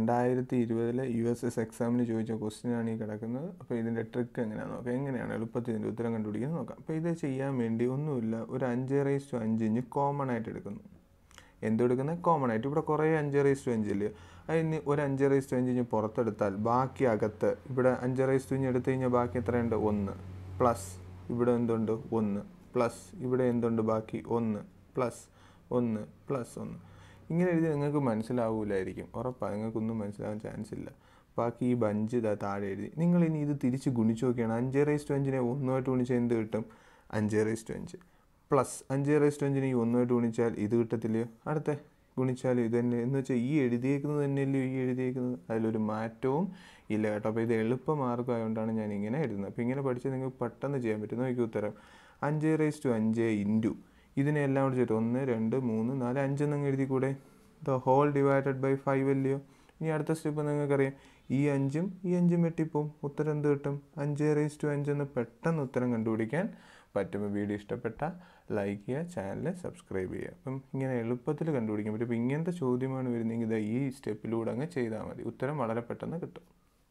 രണ്ടായിരത്തി ഇരുപതിലെ U S S എക്സാമിന് ചോദിച്ച ക്വസ്റ്റ്യനാണ് ഈ കിടക്കുന്നത് അപ്പോൾ ഇതിൻ്റെ ട്രിക്ക് എങ്ങനെയാണെന്ന് നോക്കാം എങ്ങനെയാണ് എളുപ്പത്തിൽ ഇതിൻ്റെ ഉത്തരം കണ്ടുപിടിക്കുന്നത് നോക്കാം അപ്പോൾ ഇത് ചെയ്യാൻ വേണ്ടി ഒന്നുമില്ല ഒരു അഞ്ച് റേസ് ടു അഞ്ച് ഇഞ്ച് കോമൺ ആയിട്ട് എടുക്കുന്നു എന്തെടുക്കുന്നത് കോമൺ ആയിട്ട് ഇവിടെ കുറേ അഞ്ച് റേസ് ടു അഞ്ച് ഇല്ലേ അതിന് ഒരു അഞ്ച് റേസ് ടു അഞ്ച് ഇഞ്ച് പുറത്തെടുത്താൽ ബാക്കി അകത്ത് ഇവിടെ അഞ്ച് റേസ് ടു ഇഞ്ച് എടുത്തു കഴിഞ്ഞാൽ ബാക്കി എത്രയുണ്ട് ഒന്ന് പ്ലസ് ഇവിടെ എന്തുണ്ട് ഒന്ന് പ്ലസ് ഇവിടെ എന്തുണ്ട് ബാക്കി ഒന്ന് പ്ലസ് ഒന്ന് പ്ലസ് ഒന്ന് ഇങ്ങനെ എഴുതി നിങ്ങൾക്ക് മനസ്സിലാവൂലായിരിക്കും ഉറപ്പാണ് നിങ്ങൾക്കൊന്നും മനസ്സിലാവാൻ ചാൻസ് ഇല്ല ബാക്കി ഈ ബഞ്ച് ഇതാ താഴെ എഴുതി നിങ്ങൾ ഇനി ഇത് തിരിച്ച് ഗുണിച്ച് നോക്കിയാണ് അഞ്ച് റേസ് ടു അഞ്ചിനെ ഒന്നുമായിട്ട് ഗുണിച്ചാൽ എന്ത് കിട്ടും അഞ്ച് റേസ് ടു അഞ്ച് പ്ലസ് അഞ്ച് റേസ് ടു അഞ്ചിനെ ഈ ഒന്നുമായിട്ട് ഗുണിച്ചാൽ ഇത് കിട്ടത്തില്ലയോ അടുത്ത ഗുണിച്ചാൽ ഇത് തന്നെ എന്ന് വെച്ചാൽ ഈ എഴുതിയേക്കുന്നത് തന്നെയല്ലയോ ഈ എഴുതിയേക്കുന്നത് അതിലൊരു മാറ്റവും ഇല്ല കേട്ടോ അപ്പോൾ ഇത് എളുപ്പ മാർഗ്ഗമായതുകൊണ്ടാണ് ഞാൻ ഇങ്ങനെ എഴുതുന്നത് അപ്പോൾ ഇങ്ങനെ പഠിച്ചാൽ നിങ്ങൾക്ക് പെട്ടെന്ന് ചെയ്യാൻ പറ്റും നോക്കി ഉത്തരം അഞ്ച് റേസ് ടു അഞ്ച് ഇൻറ്റു ഇതിനെ എല്ലാം കൂടി ചേർത്ത് ഒന്ന് രണ്ട് മൂന്ന് നാല് അഞ്ചെന്നങ്ങ് എഴുതി കൂടെ the whole divided by five അല്ലയോ ഇനി അടുത്ത സ്റ്റെപ്പ് നിങ്ങൾക്കറിയാം ഈ അഞ്ചും ഈ അഞ്ചും വെട്ടിപ്പോവും ഉത്തരം എന്ത് കിട്ടും അഞ്ച് റേസ് ടു അഞ്ചെന്ന് പെട്ടെന്ന് ഉത്തരം കണ്ടുപിടിക്കാൻ പറ്റുമ്പോൾ വീഡിയോ ഇഷ്ടപ്പെട്ട ലൈക്ക് ചെയ്യുക ചാനൽ സബ്സ്ക്രൈബ് ചെയ്യുക അപ്പം ഇങ്ങനെ എളുപ്പത്തിൽ കണ്ടുപിടിക്കാൻ പറ്റും അപ്പോൾ ഇങ്ങനത്തെ ചോദ്യമാണ് വരുന്നതെങ്കിൽ ഇതാ ഈ സ്റ്റെപ്പിലൂടെ അങ്ങ് ചെയ്താൽ മതി ഉത്തരം വളരെ പെട്ടെന്ന് കിട്ടും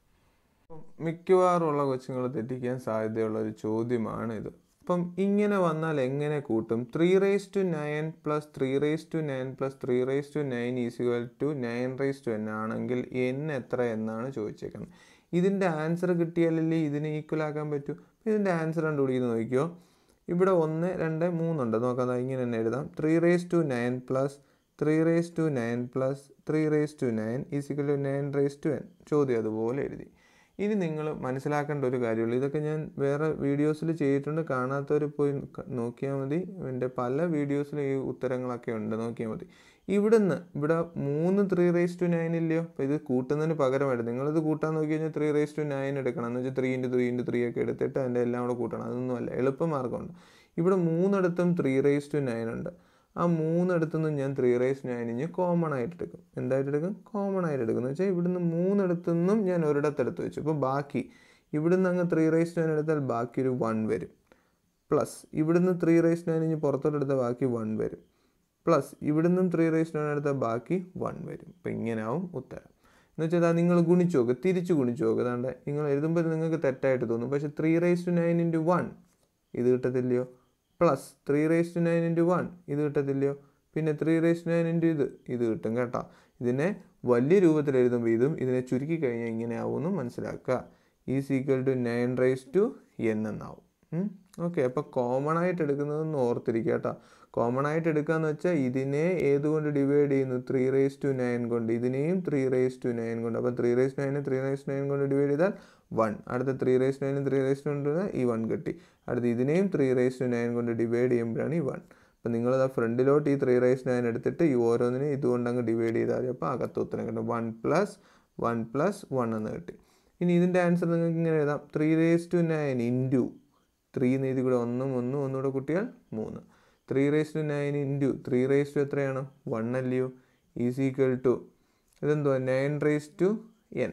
അപ്പം മിക്കവാറുമുള്ള കൊച്ചുങ്ങൾ തെറ്റിക്കാൻ സാധ്യതയുള്ള ഒരു ചോദ്യമാണ് ഇത് അപ്പം ഇങ്ങനെ വന്നാൽ എങ്ങനെ കൂട്ടും three raise to nine plus three raise to nine plus three raise to nine is equal to nine raise to N ആണെങ്കിൽ എൻ എത്ര എന്നാണ് ചോദിച്ചേക്കുന്നത് ഇതിൻ്റെ ആൻസർ കിട്ടിയാലല്ലേ ഇതിനെ ഈക്വൽ ആക്കാൻ പറ്റൂ ഇതിൻ്റെ ആൻസർ കണ്ടുപിടിക്കുന്നത് നോക്കിയോ ഇവിടെ ഒന്ന് രണ്ട് മൂന്നുണ്ട് നോക്കാം ദാ ഇങ്ങനെ തന്നെ എഴുതാം three raise to nine plus three raise to nine plus three raise to nine is equal to nine raise to N ചോദ്യം അതുപോലെ എഴുതി ഇനി നിങ്ങൾ മനസ്സിലാക്കേണ്ട ഒരു കാര്യമുള്ളൂ ഇതൊക്കെ ഞാൻ വേറെ വീഡിയോസിൽ ചെയ്തിട്ടുണ്ട് കാണാത്തവർ പോയി ക- നോക്കിയാൽ മതി എൻ്റെ പല വീഡിയോസിലും ഈ ഉത്തരങ്ങളൊക്കെ ഉണ്ട് നോക്കിയാൽ മതി ഇവിടുന്ന് ഇവിടെ മൂന്ന് ത്രീ റേസ് ടു നയൻ ഇല്ലയോ അപ്പോൾ ഇത് കൂട്ടുന്നതിന് പകരമായിട്ട് നിങ്ങളിത് കൂട്ടാൻ നോക്കി കഴിഞ്ഞാൽ ത്രീ റേസ് ടു നയൻ എടുക്കണം എന്ന് വെച്ചാൽ three into three into three ഒക്കെ എടുത്തിട്ട് അതിൻ്റെ എല്ലാം കൂടെ കൂട്ടണം അതൊന്നുമല്ല എളുപ്പമാർഗ്ഗമുണ്ട് ഇവിടെ മൂന്നിടത്തും ത്രീ റേസ് ടു നയൻ ഉണ്ട് ആ മൂന്നിടത്തുനിന്നും ഞാൻ ത്രീ റേസ് നയൻ ഇഞ്ഞ് കോമൺ ആയിട്ട് എടുക്കും എന്തായിട്ട് എടുക്കും കോമൺ ആയിട്ട് എടുക്കും എന്ന് വെച്ചാൽ ഇവിടുന്ന് മൂന്നിടത്തുനിന്നും ഞാൻ ഒരിടത്ത് എടുത്ത് വെച്ചു അപ്പോൾ ബാക്കി ഇവിടുന്ന് അങ്ങ് ത്രീ റേസ് നയൻ എടുത്താൽ ബാക്കി ഒരു വൺ വരും പ്ലസ് ഇവിടുന്ന് ത്രീ റേസ് നയൻ ഇഞ്ഞ് പുറത്തോട്ട് എടുത്താൽ ബാക്കി വൺ വരും പ്ലസ് ഇവിടുന്നും ത്രീ റേസ് നയൻ എടുത്താൽ ബാക്കി വൺ വരും അപ്പോൾ ഇങ്ങനെയാവും ഉത്തരം എന്ന് വെച്ചാൽ അതാ നിങ്ങൾ ഗുണിച്ച് നോക്ക് തിരിച്ച് ഗുണിച്ച് നോക്ക് അതാണ്ട് നിങ്ങൾ എഴുതുമ്പോൾ നിങ്ങൾക്ക് തെറ്റായിട്ട് തോന്നും പക്ഷേ three raise to nine into one ഇത് കിട്ടത്തില്ലയോ plus three raise to nine into one ഇത് കിട്ടത്തില്ലയോ പിന്നെ three raise to nine into ഇത് ഇത് കിട്ടും കേട്ടോ ഇതിനെ വലിയ രൂപത്തിൽ എഴുതുമ്പോൾ ഇതും ഇതിനെ ചുരുക്കി കഴിഞ്ഞാൽ ഇങ്ങനെ ആവുമെന്നും മനസ്സിലാക്കുക ഈ is equal to nine raise to N എന്നാവും ഓക്കെ അപ്പോൾ കോമൺ ആയിട്ട് എടുക്കുന്നതൊന്ന് ഓർത്തിരിക്കുക കേട്ടോ കോമൺ ആയിട്ട് എടുക്കാന്ന് വെച്ചാൽ ഇതിനെ ഏതുകൊണ്ട് ഡിവൈഡ് ചെയ്യുന്നു ത്രീ റേസ് ടു നയൻ കൊണ്ട് ഇതിനെയും ത്രീ റേസ് ടു നയൻ കൊണ്ട് അപ്പോൾ ത്രീ റേസ് നയനെ ത്രീ റേസ് നയൻ കൊണ്ട് ഡിവൈഡ് ചെയ്താൽ വൺ അടുത്ത ത്രീ റേസ് നയനും ത്രീ റേസ് കൊണ്ട് ഈ വൺ കിട്ടി അടുത്ത ഇതിനെയും ത്രീ റേസ് ടു നയൻ കൊണ്ട് ഡിവൈഡ് ചെയ്യുമ്പോഴാണ് ഈ വൺ അപ്പോൾ നിങ്ങളത് ആ ഫ്രണ്ടിലോട്ട് ഈ ത്രീ റേസ് നയൻ എടുത്തിട്ട് ഈ ഓരോന്നിനെയും ഇതുകൊണ്ട് അങ്ങ് ഡിവൈഡ് ചെയ്താൽ മതി അപ്പോൾ അകത്ത് ഉത്തരം കിട്ടും one plus one plus one എന്ന് കിട്ടി ഇനി ഇതിൻ്റെ ആൻസർ നിങ്ങൾക്ക് ഇങ്ങനെ എഴുതാം three raise to nine into three നീതി കൂടെ ഒന്നും ഒന്നും ഒന്നുകൂടെ കൂട്ടിയാൽ മൂന്ന് three raise to nine into three raise to എത്രയാണ് വൺ അല്ലയോ ഈസ് ഈക്വൽ ടു ഇതെന്തുവാ നയൻ റേസ് ടു എൻ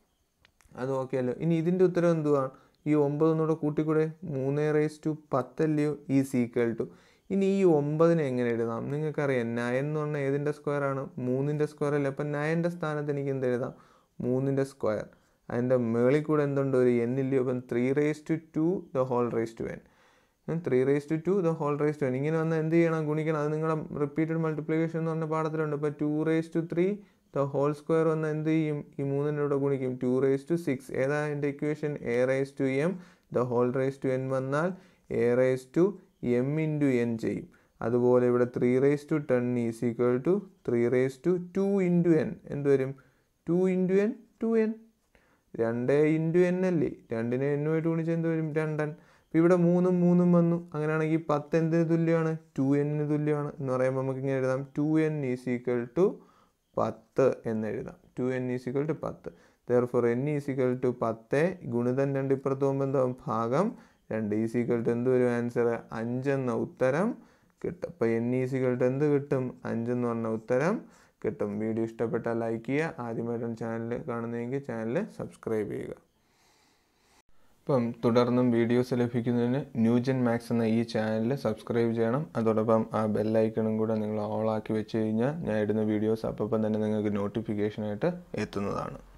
അത് ഓക്കെ അല്ലോ ഇനി ഇതിൻ്റെ ഉത്തരം എന്തുവാ ഈ ഒമ്പതൊന്നുകൂടെ കൂട്ടിക്കൂടെ മൂന്ന് റേസ് ടു പത്തല്ലയോ ഈസ് ഈക്വൽ ടു ഇനി ഈ ഒമ്പതിനെ എങ്ങനെ എഴുതാം നിങ്ങൾക്കറിയാം നയൻ എന്ന് പറഞ്ഞാൽ ഏതിൻ്റെ സ്ക്വയർ ആണ് മൂന്നിൻ്റെ സ്ക്വയർ അല്ലേ അപ്പം നയൻ്റെ സ്ഥാനത്ത് എനിക്ക് എന്ത് എഴുതാം മൂന്നിൻ്റെ സ്ക്വയർ അതിൻ്റെ മേളിൽ കൂടെ എന്തുണ്ട് ഒരു എൻ ഇല്ലയോ അപ്പം three raise to to the whole raise to N three raise to to the whole raise to N ഇങ്ങനെ വന്നാൽ എന്ത് ചെയ്യണം ഗുണിക്കണം അത് നിങ്ങളുടെ റിപ്പീറ്റഡ് മൾട്ടിപ്ലിക്കേഷൻ എന്ന് പറഞ്ഞ പാഠത്തിലുണ്ട് ഇപ്പോൾ two raise to three the whole square വന്ന് എന്ത് ചെയ്യും ഈ മൂന്നിൻ്റെ കൂടെ ഗുണിക്കും ടു റേസ് ടു സിക്സ് ഏതാ എൻ്റെ equation A raise to M the whole raise to N വന്നാൽ A raise to M into N ചെയ്യും അതുപോലെ ഇവിടെ three raise to ten is equal to three raise to two into N എന്ത് വരും two into N two N രണ്ട് into N അല്ലേ രണ്ടിനെ എന്നുമായിട്ട് ഗുണിച്ച് എന്ത് വരും രണ്ടൻ അപ്പോൾ ഇവിടെ മൂന്നും മൂന്നും വന്നു അങ്ങനെയാണെങ്കിൽ പത്ത് എന്തിന് തുല്യമാണ് ടു എന്നിന് തുല്യമാണ് എന്ന് പറയുമ്പോൾ നമുക്ക് ഇങ്ങനെ എഴുതാം two N is equal to പത്ത് എന്ന് എഴുതാം two N is equal to പത്ത് ദർ four N is equal to പത്ത് ഗുണിതം രണ്ട് ഇപ്പുറത്ത് പോകുമ്പോൾ എന്താവും ഭാഗം രണ്ട് ഈസ് ഈക്വൽ ടു എന്ത് വരും ആൻസർ അഞ്ചെന്ന ഉത്തരം കിട്ടും അപ്പോൾ എൻ ഈസ് ഈക്വൽ ടു എന്ത് കിട്ടും അഞ്ചെന്ന് പറഞ്ഞ ഉത്തരം കിട്ടും വീഡിയോ ഇഷ്ടപ്പെട്ടാൽ ലൈക്ക് ചെയ്യുക ആദ്യമായിട്ടാണ് ചാനൽ കാണുന്നതെങ്കിൽ ചാനൽ സബ്സ്ക്രൈബ് ചെയ്യുക അപ്പം തുടർന്നും വീഡിയോസ് ലഭിക്കുന്നതിന് ന്യൂജൻ മാക്സ് എന്ന ഈ ചാനൽ സബ്സ്ക്രൈബ് ചെയ്യണം അതോടൊപ്പം ആ ബെല്ലൈക്കണും കൂടെ നിങ്ങൾ ഓളാക്കി വെച്ച് കഴിഞ്ഞാൽ ഞാൻ ഇടുന്ന വീഡിയോസ് അപ്പം തന്നെ നിങ്ങൾക്ക് നോട്ടിഫിക്കേഷനായിട്ട് എത്തുന്നതാണ്